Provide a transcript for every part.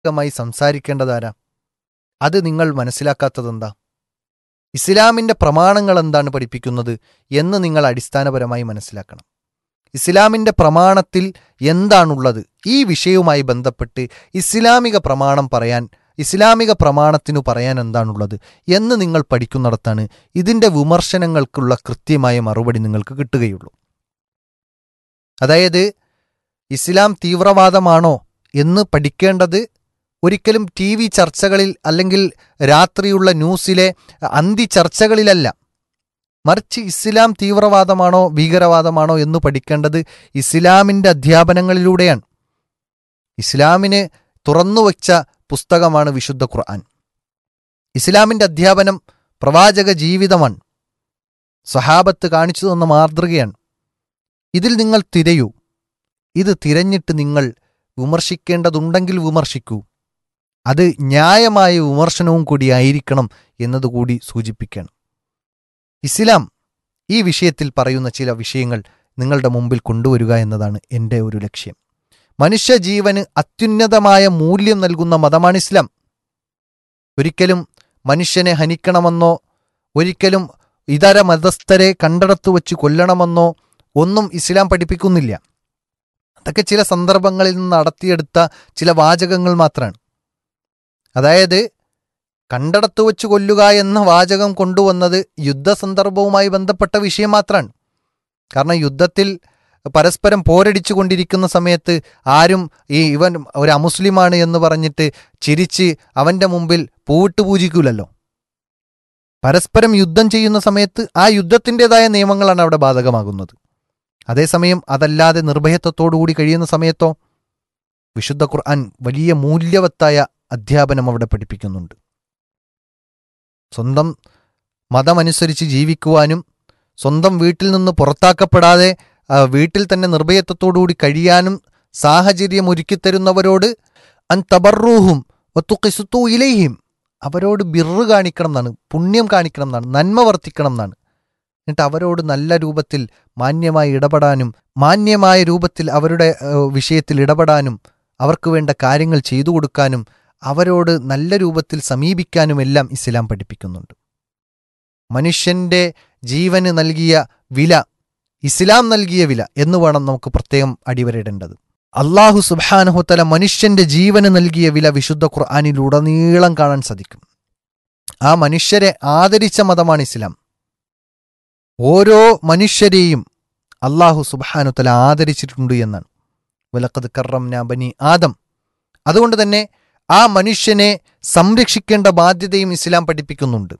മായി സംസാരിക്കേണ്ടതാരാ അത് നിങ്ങൾ മനസ്സിലാക്കാത്തതെന്താ ഇസ്ലാമിൻ്റെ പ്രമാണങ്ങൾ എന്താണ് പഠിപ്പിക്കുന്നത് എന്ന് നിങ്ങൾ അടിസ്ഥാനപരമായി മനസ്സിലാക്കണം ഇസ്ലാമിൻ്റെ പ്രമാണത്തിൽ എന്താണുള്ളത് ഈ വിഷയവുമായി ബന്ധപ്പെട്ട് ഇസ്ലാമിക പ്രമാണം പറയാൻ ഇസ്ലാമിക പ്രമാണത്തിനു പറയാൻ എന്താണുള്ളത് എന്ന് നിങ്ങൾ പഠിക്കുന്നിടത്താണ് ഇതിൻ്റെ വിമർശനങ്ങൾക്കുള്ള കൃത്യമായ മറുപടി നിങ്ങൾക്ക് കിട്ടുകയുള്ളൂ അതായത് ഇസ്ലാം തീവ്രവാദമാണോ എന്ന് പഠിക്കേണ്ടത് ഒരിക്കലും ടി വി ചർച്ചകളിൽ അല്ലെങ്കിൽ രാത്രിയുള്ള ന്യൂസിലെ അന്തി ചർച്ചകളിലല്ല മറിച്ച് ഇസ്ലാം തീവ്രവാദമാണോ ഭീകരവാദമാണോ എന്ന് പഠിക്കേണ്ടത് ഇസ്ലാമിൻ്റെ അധ്യാപനങ്ങളിലൂടെയാണ് ഇസ്ലാമിന് തുറന്നുവച്ച പുസ്തകമാണ് വിശുദ്ധ ഖുർആൻ ഇസ്ലാമിൻ്റെ അധ്യാപനം പ്രവാചക ജീവിതമാണ് സഹാബത്ത് കാണിച്ചു തന്ന മാതൃകയാണ് ഇതിൽ നിങ്ങൾ തിരയൂ ഇത് തിരഞ്ഞിട്ട് നിങ്ങൾ വിമർശിക്കേണ്ടതുണ്ടെങ്കിൽ വിമർശിക്കൂ അത് ന്യായമായ വിമർശനവും കൂടിയായിരിക്കണം എന്നതുകൂടി സൂചിപ്പിക്കണം ഇസ്ലാം ഈ വിഷയത്തിൽ പറയുന്ന ചില വിഷയങ്ങൾ നിങ്ങളുടെ മുമ്പിൽ കൊണ്ടുവരിക എന്നതാണ് എൻ്റെ ഒരു ലക്ഷ്യം മനുഷ്യജീവന് അത്യുന്നതമായ മൂല്യം നൽകുന്ന മതമാണ് ഇസ്ലാം ഒരിക്കലും മനുഷ്യനെ ഹനിക്കണമെന്നോ ഒരിക്കലും ഇതര മതസ്ഥരെ കണ്ടെടുത്തു വച്ച് കൊല്ലണമെന്നോ ഒന്നും ഇസ്ലാം പഠിപ്പിക്കുന്നില്ല അതൊക്കെ ചില സന്ദർഭങ്ങളിൽ നിന്ന് നടത്തിയെടുത്ത ചില വാചകങ്ങൾ മാത്രമാണ് അതായത് കണ്ടടത്തു വച്ച് കൊല്ലുക എന്ന വാചകം കൊണ്ടുവന്നത് യുദ്ധസന്ദർഭവുമായി ബന്ധപ്പെട്ട വിഷയം മാത്രമാണ് കാരണം യുദ്ധത്തിൽ പരസ്പരം പോരടിച്ചു കൊണ്ടിരിക്കുന്ന സമയത്ത് ആരും ഈ ഇവൻ ഒരു അമുസ്ലിമാണ് എന്ന് പറഞ്ഞിട്ട് ചിരിച്ച് അവൻ്റെ മുമ്പിൽ പൂവിട്ട് പൂജിക്കൂലല്ലോ പരസ്പരം യുദ്ധം ചെയ്യുന്ന സമയത്ത് ആ യുദ്ധത്തിൻ്റെതായ നിയമങ്ങളാണ് അവിടെ ബാധകമാകുന്നത് അതേസമയം അതല്ലാതെ നിർഭയത്വത്തോടുകൂടി കഴിയുന്ന സമയത്തോ വിശുദ്ധ ഖുർആൻ വലിയ മൂല്യവത്തായ അധ്യാപനം അവിടെ പഠിപ്പിക്കുന്നുണ്ട് സ്വന്തം മതമനുസരിച്ച് ജീവിക്കുവാനും സ്വന്തം വീട്ടിൽ നിന്ന് പുറത്താക്കപ്പെടാതെ ആ, വീട്ടിൽ തന്നെ നിർഭയത്വത്തോടുകൂടി കഴിയാനും സാഹചര്യം ഒരുക്കിത്തരുന്നവരോട് അൻ തബറൂഹും ഒത്തുക്കിസുത്തു ഇലയും അവരോട് ബിറ് കാണിക്കണം എന്നാണ് പുണ്യം കാണിക്കണം എന്നാണ് നന്മ വർത്തിക്കണം എന്നാണ് എന്നിട്ട് അവരോട് നല്ല രൂപത്തിൽ മാന്യമായി ഇടപെടാനും മാന്യമായ രൂപത്തിൽ അവരുടെ ഏഹ്, വിഷയത്തിൽ ഇടപെടാനും അവർക്ക് വേണ്ട കാര്യങ്ങൾ ചെയ്തു കൊടുക്കാനും അവരോട് നല്ല രൂപത്തിൽ സമീപിക്കാനുമെല്ലാം ഇസ്ലാം പഠിപ്പിക്കുന്നുണ്ട് മനുഷ്യന്റെ ജീവന് നൽകിയ വില ഇസ്ലാം നൽകിയ വില എന്ന് വേണം നമുക്ക് പ്രത്യേകം അടിവരയിടേണ്ടത് അള്ളാഹു സുബാനഹുത്തല മനുഷ്യന്റെ ജീവന് നൽകിയ വില വിശുദ്ധ ഖുർആാനിലുടനീളം കാണാൻ സാധിക്കും ആ മനുഷ്യരെ ആദരിച്ച മതമാണ് ഇസ്ലാം ഓരോ മനുഷ്യരെയും അള്ളാഹു സുബാനുത്തല ആദരിച്ചിട്ടുണ്ട് എന്നാണ് വിലക്കത് കറം ബനി ആദം അതുകൊണ്ട് തന്നെ ആ മനുഷ്യനെ സംരക്ഷിക്കേണ്ട ബാധ്യതയും ഇസ്ലാം പഠിപ്പിക്കുന്നുണ്ട്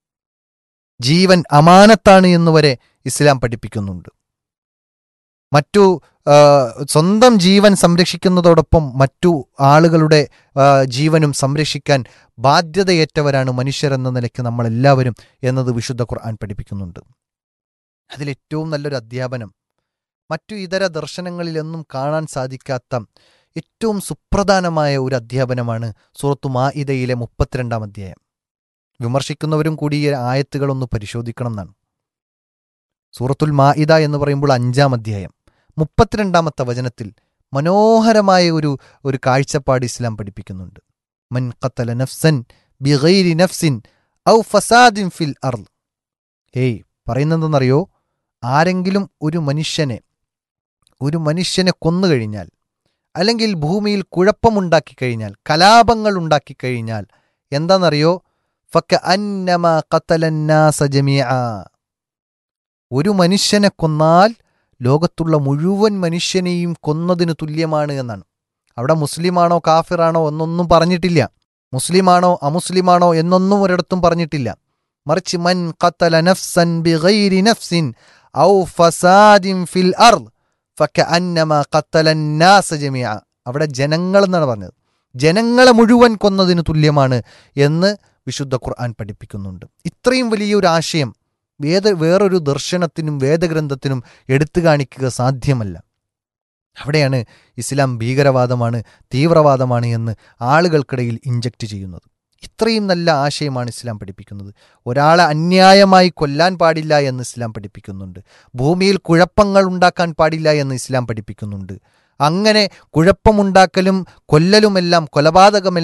ജീവൻ അമാനത്താണ് എന്നുവരെ ഇസ്ലാം പഠിപ്പിക്കുന്നുണ്ട് മറ്റു ആ, സ്വന്തം ജീവൻ സംരക്ഷിക്കുന്നതോടൊപ്പം മറ്റു ആളുകളുടെ ആ, ജീവനും സംരക്ഷിക്കാൻ ബാധ്യതയേറ്റവരാണ് മനുഷ്യരെന്ന നിലയ്ക്ക് നമ്മളെല്ലാവരും എന്നത് വിശുദ്ധ ഖുർആൻ പഠിപ്പിക്കുന്നുണ്ട് അതിലേറ്റവും നല്ലൊരു അധ്യാപനം മറ്റു ഇതര ദർശനങ്ങളിലൊന്നും കാണാൻ സാധിക്കാത്ത ഏറ്റവും സുപ്രധാനമായ ഒരു അധ്യാപനമാണ് സൂറത്തു മാഇദയിലെ മുപ്പത്തിരണ്ടാം അധ്യായം വിമർശിക്കുന്നവരും കൂടി ഈ ആയത്തുകളൊന്ന് പരിശോധിക്കണം എന്നാണ് സൂറത്തുൽ മാഇദ എന്ന് പറയുമ്പോൾ അഞ്ചാം അധ്യായം മുപ്പത്തിരണ്ടാമത്തെ വചനത്തിൽ മനോഹരമായ ഒരു ഒരു കാഴ്ചപ്പാട് ഇസ്ലാം പഠിപ്പിക്കുന്നുണ്ട് മൻ ഖത്തല നഫ്സൻ ബിഗൈരി നഫ്സിൻ ഔ ഫസാദിൻ ഫിൽ അർൾ ഏയ് പറയുന്നതെന്നറിയോ ആരെങ്കിലും ഒരു മനുഷ്യനെ ഒരു മനുഷ്യനെ കൊന്നുകഴിഞ്ഞാൽ അല്ലെങ്കിൽ ഭൂമിയിൽ കുഴപ്പമുണ്ടാക്കി കഴിഞ്ഞാൽ കലാപങ്ങൾ ഉണ്ടാക്കി കഴിഞ്ഞാൽ എന്താണെന്നറിയോ ഫക്ക അന്നമ ഖത്തലന്നാസ ജമീഅ ഒരു മനുഷ്യനെ കൊന്നാൽ ലോകത്തുള്ള മുഴുവൻ മനുഷ്യനെയും കൊന്നതിന് തുല്യമാണ് എന്നാണ് അവിടെ മുസ്ലിമാണോ കാഫിറാണോ എന്നൊന്നും പറഞ്ഞിട്ടില്ല മുസ്ലിമാണോ അമുസ്ലിമാണോ എന്നൊന്നും ഒരിടത്തും പറഞ്ഞിട്ടില്ല മറിച്ച് മൻ ഖത്തല നഫ്സൻ ബിഗൈരി നഫ്സിൻ ഔ ഫസാദിൻ ഫിൽ അർദ് ഫക്കഅന്നമ ഖത്തല നാസ ജമീഅ അവിടെ ജനങ്ങൾ എന്നാണ് പറഞ്ഞത് ജനങ്ങളെ മുഴുവൻ കൊന്നതിന് തുല്യമാണ് എന്ന് വിശുദ്ധ ഖുർആൻ പഠിപ്പിക്കുന്നുണ്ട് ഇത്രയും വലിയൊരു ആശയം വേദ വേറൊരു ദർശനത്തിനും വേദഗ്രന്ഥത്തിനും എടുത്തു കാണിക്കുക സാധ്യമല്ല അവിടെയാണ് ഇസ്ലാം ഭീകരവാദമാണ് തീവ്രവാദമാണ് എന്ന് ആളുകൾക്കിടയിൽ ഇഞ്ചക്റ്റ് ചെയ്യുന്നത് ഇത്രയും നല്ല ആശയമാണ് ഇസ്ലാം പഠിപ്പിക്കുന്നത് ഒരാളെ അന്യായമായി കൊല്ലാൻ പാടില്ല എന്ന് ഇസ്ലാം പഠിപ്പിക്കുന്നുണ്ട് ഭൂമിയിൽ കുഴപ്പങ്ങൾ ഉണ്ടാക്കാൻ പാടില്ല എന്ന് ഇസ്ലാം പഠിപ്പിക്കുന്നുണ്ട് അങ്ങനെ കുഴപ്പമുണ്ടാക്കലും കൊല്ലലുമെല്ലാം കൊലപാതകമെല്ലാം